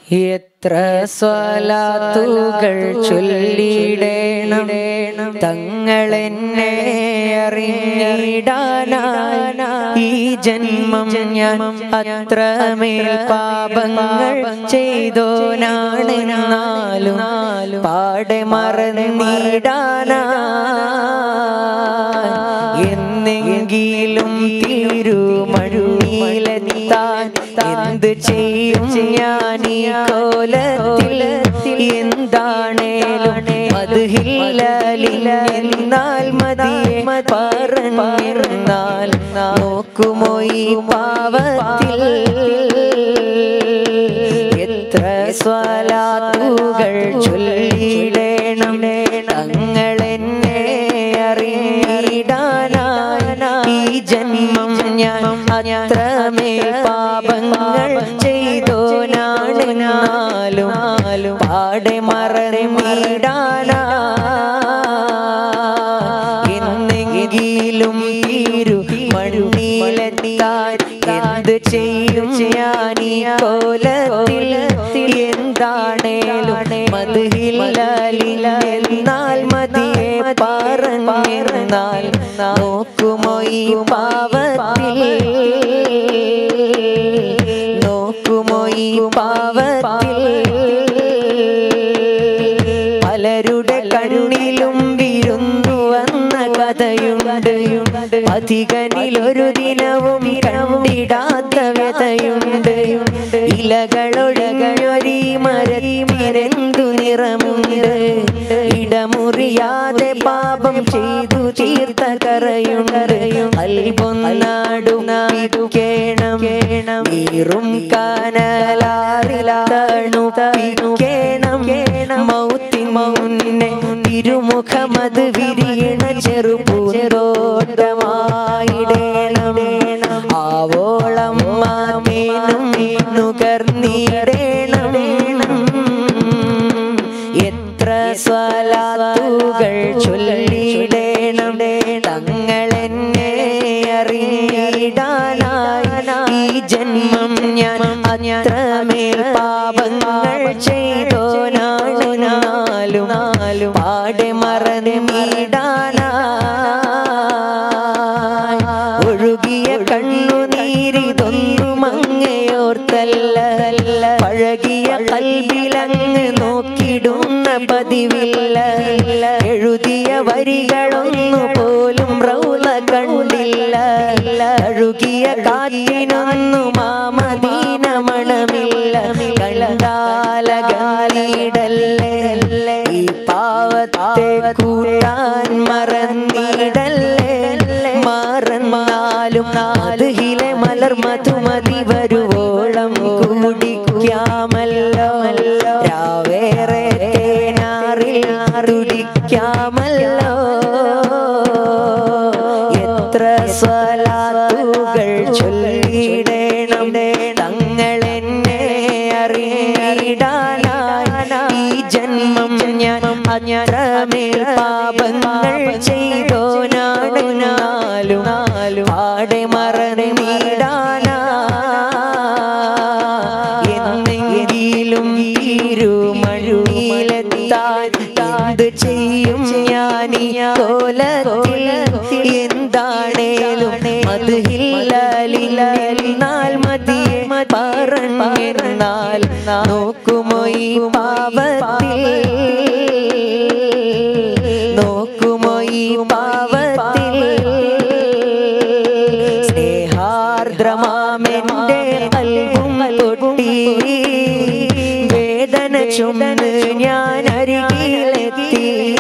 എത്ര സ്വലാത്തുകൾ ചൊല്ലിടേണം തങ്ങളെന്നെ അറിഞ്ഞിടാനാ ഈ ജന്മം ഞാൻ അത്രമേൽ പാപങ്ങൾ ചെയ്തോനാണെന്നാലും പാടെ മറന്നിടാനാ എന്നെങ്കിലും തിരുമഴുമീലെത്താൻ എന്ത് ചെയ്യും ഞാൻ ഈ കോലത്തിൽ എന്താണേലും മധുഹില്ലില്ലെന്നാൽ മതിയെ പറഞ്ഞിരുന്നാൽ നോക്കുമോ ഈ പാവത്തിൽ എത്ര സ്വലാത്തുകൾ ചൊല്ലിടേണം തങ്ങളെന്നെ അറിയിടാനാ ഈ ജന്മം ഞാൻ അത്രമേൽ പാപങ്ങൾ ചെയ്തോനാണെന്നാലും പാടെ മറന്നിടാനാ എന്നെങ്കിലും തീരു മണ്ണിലെത്താൻ എന്ത് ചെയ്യും ഞാൻ ഈ കോലത്തിൽ എന്താണേലും മധുഹില്ലില്ലെന്നാൽ മതിയെ പറഞ്ഞിരുന്നാൽ നോക്കുമോ ഈ പാവത്തിൽ നോക്കുമോ ഈ പാവത്തിൽ പലരുടെ കണ്ണിലും വിരുന്നു വന്ന കഥയുണ്ട് അധികനിലൊരു ദിനവും കണ്ടിടാത്ത വ്യതയുണ്ട് ഇലകളൊഴകഴൊരി മരത്തിനെന്തു നിറമുണ്ട് ഇടമുറിയാതെ പാപം ചെയ്തു തീർത്ത കറയുണ്ട് അൽപൊന്നാടുനാടുക്കേണം നീറും കാനലാറിലാണു തണുക്കേണം മൗത്തിൻ മുന്നേ തിരുമുഖമത് വിരിയണ ചെറുപൂന്തോട്ടമായിടേണം ആവോളം മാതേനും നുകർന്നിടേണം എത്ര സ്വലാത്തുകൾ ചൊല്ലിടേണം തങ്ങളെന്നെ അറിയിടാനായി ഈ ജന്മം ഞാൻ അത്രമേൽ പാപങ്ങൾ ചെയ്തോനാളും നാലും പാടെ മറന്നിടാനാ ഒഴുകിയ കണ്ണുനീരിതൊന്നു മങ്ങയോർത്തല്ല പഴകിയ കൽവിലങ്ങ് നോക്കിടുന്ന പതിവില്ല എഴുതിയ വരികളൊന്നു പോലും റൗല കണ്ടില്ല അഴുകിയ കാറ്റിനൊന്നു മാമദീന മണമില്ല കണ്ടാലകാലിടല്ലേ ഈ പാവത്തെ കൂട്ടാൻ മറന്നിടല്ലേ മറന്നാലും നാലുഹിലെ മലർ മധുമതി വരുവോളം കുടിക്കാമല്ലോ രാവേറെ തേനാറിൽ തുടിക്കാമല്ലോ എത്ര സ്വലാത്തുകൾ ചൊല്ലിടേണം തങ്ങളെന്നെ അറിയിടാനായി ഈ ജന്മം ഞാൻ അഞ്ഞറമേൽ പാപങ്ങൾ ചെയ്തോനാടുനാലും നാലും ആടെ മറന്നിടാനാ എന്നെങ്കിലും ഇരുമഴുയിലെത്താൻ എന്ത് ചെയ്യും ഞാൻ ഈ കോലത്തിൽ എന്താണേലും മധുഹില്ലില്ലെന്നാൽ മതിയെ പറഞ്ഞിരുന്നാൽ നോക്കുമോ ഈ പാവത്തിൽ നോക്കുമോ ഈ പാവത്തിൽ സ്നേഹാർദ്രമാമെന്റെ അൽവും പൊട്ടി വേദന ചുമന്ന് ഞാൻ അരികിലെത്തി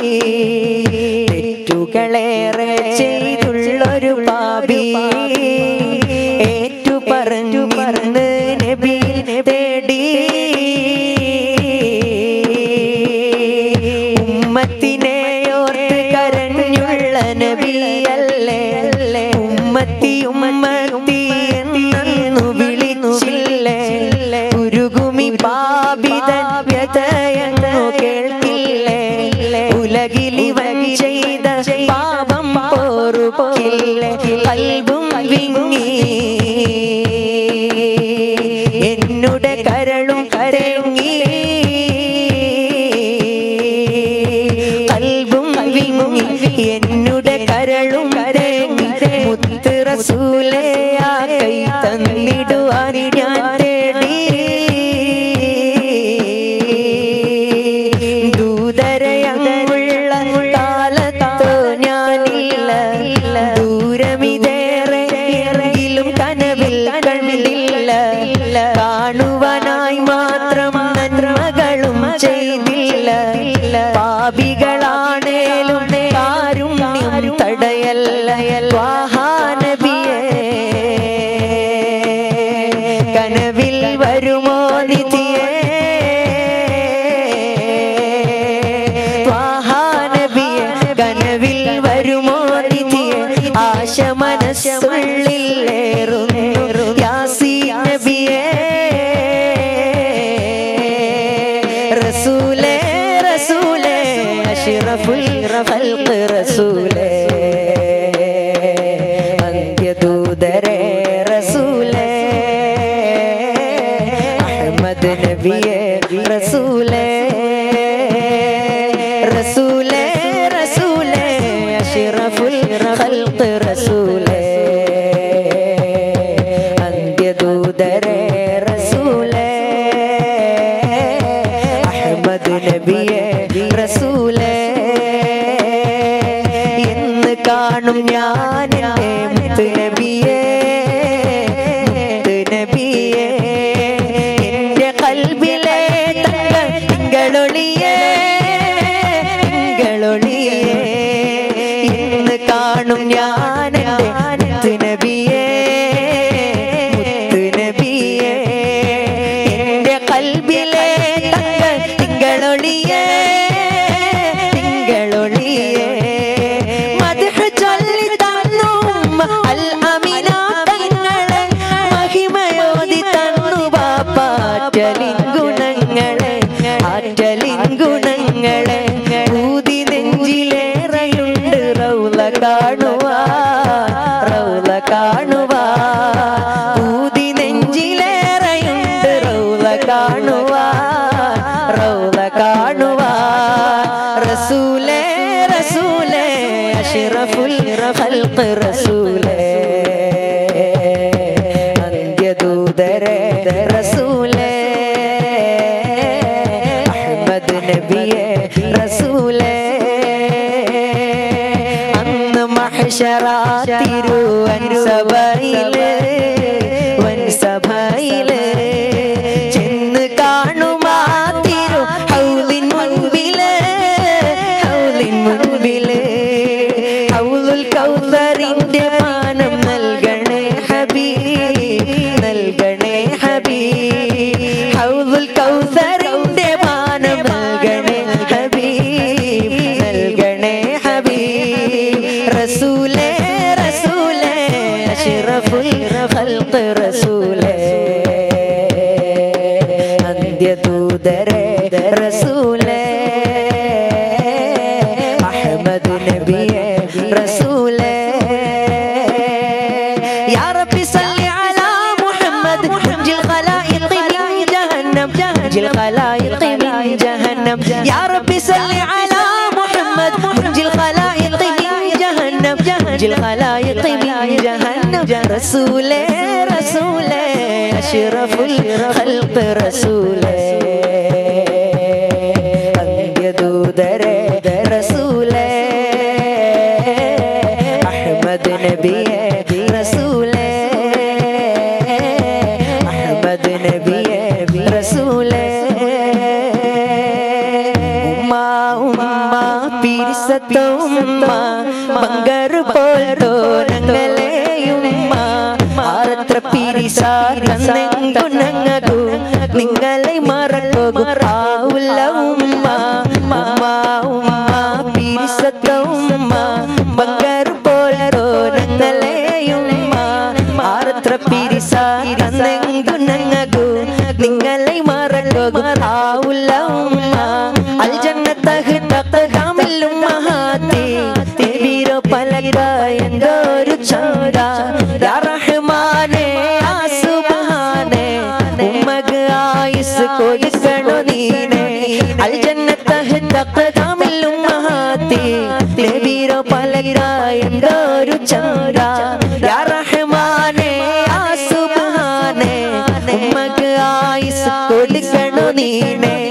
തെറ്റുകളേറെ ചെയ്തുള്ളൊരു പാപി ഏറ്റു പറഞ്ഞു പറഞ്ഞ് നബി തേടി ഉമ്മത്തിനെ ഓർത്ത് കരഞ്ഞുള്ള നബിയല്ലേ ഉമ്മത്തി ഉമ്മത്തി എന്നു വിളിച്ചില്ലേ ഉരുകുമി പാപിതൻ വ്യതയെന്നു കേൾക്കില്ലേ ഉലകിലി തേങ്ങി കൽബും വിങ്ങി എന്നുടെ കരളും തേങ്ങി മുത്ത് റസൂലേ ആ കൈ തന്നിടുവാൻ ഞാൻ തേടി ദൂതരയങ്ങുള്ള കാലത്തോ ഞാനില്ല ദൂരമിതേറെ എങ്കിലും കനവിൽ കണ്ടില്ല കാണുവാനായി മാത്രം നന്മകളും ചെയ്തില്ല പാപികളാണേലും കാരുണ്യം തടയല്ല വാഹാനബിയേ കനവിൽ വരുമോ നിധിയേ വാഹാനബിയെ കനവിൽ വരുമോ നിധിയെ ആശ മനസ്സുള്ളിലേറുന്നു യാസീ നബിയേ റസൂലേ റസൂലേ അഷ്റഫുൽ ഖൽഖ് റസൂലേ അന്ത്യദൂതരേ റസൂലേ അഹ്മദ് നബിയേ റസൂലേ റസൂലേ റസൂലേ അഷ്റഫുൽ ഖൽഖ് റസൂലേ അന്ത്യദൂതരേ റസൂലേ അഹ്മദ് നബിയേ റസൂലേ എന്ന് കാണും ഞാൻ എൻ്റെ മുത്ത് നബിയേ മുത്ത് നബിയേ എൻ്റെ കൽബിലെ തങ്ക തിങ്കളൊളിയേ തിങ്കളൊളിയേ എന്ന് കാണും ഞാൻ എൻ്റെ മുത്ത് നബിയേ മുത്ത് നബിയേ എൻ്റെ കൽബിലെ തങ്ക തിങ്കളൊളിയേ തിങ്കളൊളിയേ മദ്ഹ് ചൊല്ലി തന്നു അൽ അമിന തങ്ങളെ മഹിമയോതി തന്നു പാപ്പാറ്റലിൻ ഗുണങ്ങളെ ആറ്റലിൻ ഗുണങ്ങളെ ഊതി നെഞ്ചിലേറെയുണ്ട് റൗല കാണുവാ റൗല കാണുവാ ഊതി നെഞ്ചിലേറെയുണ്ട് റൗല കാണുവാ റൗല കാണുവാ റസൂലേ റസൂലേ അഷ്റഫുൽ ഖൽഖ് റസൂലേ അന്ത്യദൂതരേ റസൂലേ അഹ്മദ് നബിയേ റസൂലേ അന്ന് മഹ്ശറാ തിരുവൻ സഭയില് വൻ സഭയില് ചെന്ന് കാണുമാ തിരു ഹൗലിൻ മുൻപില് ഹൗലിൻ മുൻപില് ഹൗലുൽ കൗസറിന്റെ പാനം നൽകണേ ഹബീബ് നൽകണേ ഹബീബ് ഹൗലുൽ കൗസറിന്റെ പാനം നൽകണേ ഹബീബ് നൽകണേ ഹബീബ് റസൂലേ റസൂലേ അഷ്റഫുൽ ഖൽഖ് റസൂലേ അന്ത്യദൂതരേ റസൂലേ അഹ്മദ് നബിയേ റസൂലേ യാ റബ്ബി സല്ലി അലാ മുഹമ്മദ് മുൻജിൽ ഖലായിഖ മിൻ ജഹന്നം മുൻജിൽ ഖലായിഖ മിൻ ജഹന്നം യാ റബ്ബി സല്ലി അലാ മുഹമ്മദ് മുൻജിൽ ഖലായിഖ മിൻ ജഹന്നം മുൻജിൽ ഖലായിഖ മിൻ ജഹന്നം റസൂലേ റസൂലേ അഷ്റഫുൽ ഖൽഖ് റസൂലേ അന്ത്യദൂതരേ റസൂലേ അഹ്മദ് നബിയേ റസൂലേ അഹ്മദ് നബിയേ റസൂലേ ഉമ്മ ഉമ്മ പിരിസത്ത ഉമ്മ ബങ്കറ് പോൽ തോനങ്ങളെയുമ്മ ആറത്ര പിരിസാകുന്നങ്ങു നിങ്ങളെ മറക്കു ആവുല്ല ഉമ്മ ഉമ്മ ഉമ്മ പിരിസത്ത ഉമ്മ ബങ്കറ് പോൽ തോനങ്ങളെയുമ്മ ആറത്ര പിരിസാകുന്നങ്ങു നിങ്ങളെ മറക്കു ആവുല്ല ഉമ്മ അൽ ജന്നത്തഹ് തഖാമില്ലും മഹാത്തി തിബിരോ പലക എന്തൊരു ചന്ത യാ റഹ്മാനേ ആ സുബ്ഹാനേ ഉമ്മക്ക് ആയുസ് കൊടുക്ക നീനെ അൽ ജന്നത്ത് തഖദാമിൽ ഉമ്മഹാത്തി നബീരോ പലരായൊരു ചന്ദ്ര യാ റഹ്മാനേ യാ സുബ്ഹാനേ ഉമ്മക്ക് ആയുസ് കൊടുക്കണു നീനെ